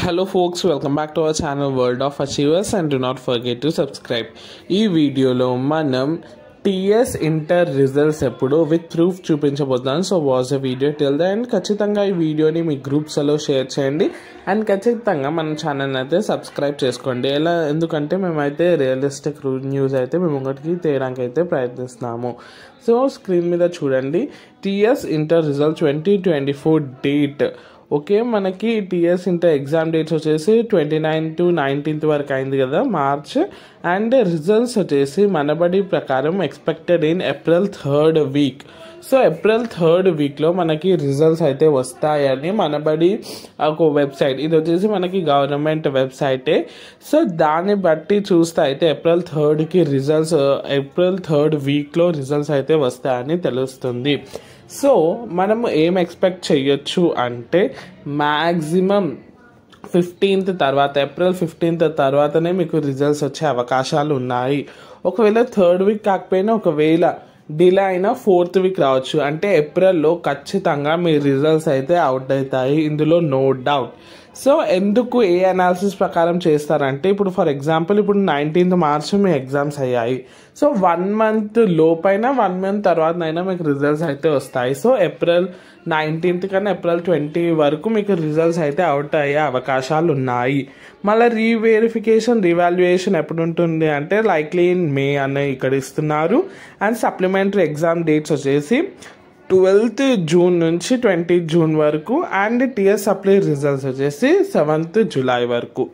Hello folks, welcome back to our channel World of Achievers and do not forget to subscribe. ఈ వీడియోలో మనం TS inter results ఎప్పుడు with proof చూపించబోతున్నాను so was a video tell the and ఖచ్చితంగా ఈ వీడియోని మీ గ్రూప్స్లో షేర్ చేయండి అండ్ ఖచ్చితంగా మన ఛానల్ అయితే సబ్స్క్రైబ్ చేసుకోండి ఎలా ఎందుకంటే మేమైతే రియలిస్టిక్ న్యూస్ అయితే మేము ఒకటికి తేయడానికి అయితే ప్రయత్నిస్తున్నాము సో స్క్రీన్ మీద చూడండి TS inter result twenty twenty four date okay మనకి టీఎస్ ఇంటర్ ఎగ్జామ్ డేట్స్ వచ్చేసి ట్వంటీ నైన్ టు నైన్టీన్త్ వరకు అయింది కదా మార్చ్ అండ్ రిజల్ట్స్ వచ్చేసి మనబడి ప్రకారం expected in April third week so April third వీక్లో మనకి రిజల్ట్స్ అయితే వస్తాయని మనబడి ఒక వెబ్సైట్ ఇది వచ్చేసి మనకి గవర్నమెంట్ వెబ్సైటే సో దాన్ని బట్టి చూస్తే అయితే ఏప్రిల్ థర్డ్కి రిజల్ట్స్ ఏప్రిల్ థర్డ్ వీక్లో రిజల్ట్స్ అయితే వస్తాయని తెలుస్తుంది సో మనము ఏం ఎక్స్పెక్ట్ చేయొచ్చు అంటే మ్యాక్సిమం ఫిఫ్టీన్త్ తర్వాత ఏప్రిల్ ఫిఫ్టీన్త్ తర్వాతనే మీకు రిజల్ట్స్ వచ్చే అవకాశాలు ఉన్నాయి ఒకవేళ థర్డ్ వీక్ కాకపోయినా ఒకవేళ డిలే అయినా ఫోర్త్ వీక్ రావచ్చు అంటే ఏప్రిల్లో ఖచ్చితంగా మీ రిజల్ట్స్ అయితే అవుట్ అవుతాయి ఇందులో నో డౌట్ సో ఎందుకు ఏ అనాలిసిస్ ప్రకారం చేస్తారంటే ఇప్పుడు ఫర్ ఎగ్జాంపుల్ ఇప్పుడు నైన్టీన్త్ మార్చ్ మీ ఎగ్జామ్స్ అయ్యాయి సో వన్ మంత్ లోపైన వన్ మంత్ తర్వాత అయినా మీకు రిజల్ట్స్ అయితే వస్తాయి సో ఏప్రిల్ నైన్టీన్త్ కన్నా ఏప్రిల్ ట్వంటీ వరకు మీకు రిజల్ట్స్ అయితే అవుట్ అయ్యే అవకాశాలు ఉన్నాయి మళ్ళీ రీవెరిఫికేషన్ రివాల్యుయేషన్ ఎప్పుడు ఉంటుంది అంటే లైక్లీ ఇన్ మే అనే ఇక్కడ ఇస్తున్నారు అండ్ సప్లిమెంటరీ ఎగ్జామ్ డేట్స్ వచ్చేసి ట్వెల్త్ జూన్ నుంచి ట్వంటీ జూన్ వరకు అండ్ టిఎస్ సప్లై రిజల్ట్స్ వచ్చేసి సెవెంత్ జూలై వరకు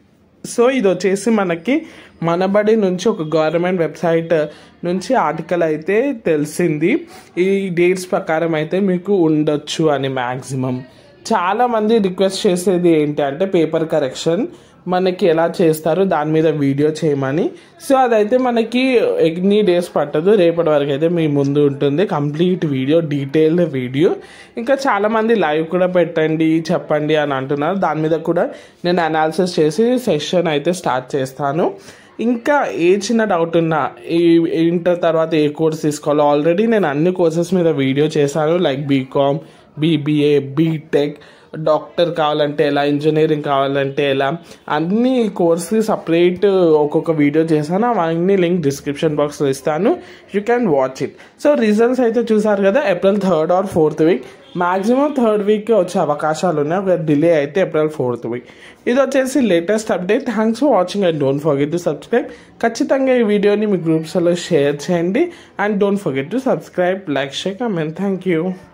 సో ఇది వచ్చేసి మనకి మనబడి నుంచి ఒక గవర్నమెంట్ వెబ్సైట్ నుంచి ఆర్టికల్ అయితే తెలిసింది ఈ డేట్స్ ప్రకారం అయితే మీకు ఉండొచ్చు అని మ్యాక్సిమం చాలామంది రిక్వెస్ట్ చేసేది ఏంటి అంటే పేపర్ కరెక్షన్ మనకి ఎలా చేస్తారో దాని మీద వీడియో చేయమని సో అదైతే మనకి ఎన్ని డేస్ పట్టదు రేపటి వరకు అయితే మీ ముందు ఉంటుంది కంప్లీట్ వీడియో డీటెయిల్డ్ వీడియో ఇంకా చాలామంది లైవ్ కూడా పెట్టండి చెప్పండి అని అంటున్నారు దాని మీద కూడా నేను అనాలిసిస్ చేసి సెషన్ అయితే స్టార్ట్ చేస్తాను ఇంకా ఏ చిన్న డౌట్ ఉన్నా ఈ ఇంటర్ తర్వాత ఏ కోర్స్ తీసుకోవాలో ఆల్రెడీ నేను అన్ని కోర్సెస్ మీద వీడియో చేశాను like BCom BBA BTech doctor కావాలంటే ఎలా ఇంజనీరింగ్ కావాలంటే ఎలా అన్ని కోర్స్కి సపరేట్ ఒక్కొక్క వీడియో చేశాను అవన్నీ లింక్ డిస్క్రిప్షన్ బాక్స్లో ఇస్తాను you can watch it so results అయితే చూసారు కదా April third or fourth week maximum third week వచ్చే అవకాశాలు ఉన్నాయి ఒక డిలే అయితే ఏప్రిల్ ఫోర్త్ వీక్ ఇది వచ్చేసి latest update thanks for watching and don't forget to subscribe ఖచ్చితంగా ఈ వీడియోని మీ గ్రూప్స్లో షేర్ చేయండి and don't forget to subscribe like share comment thank you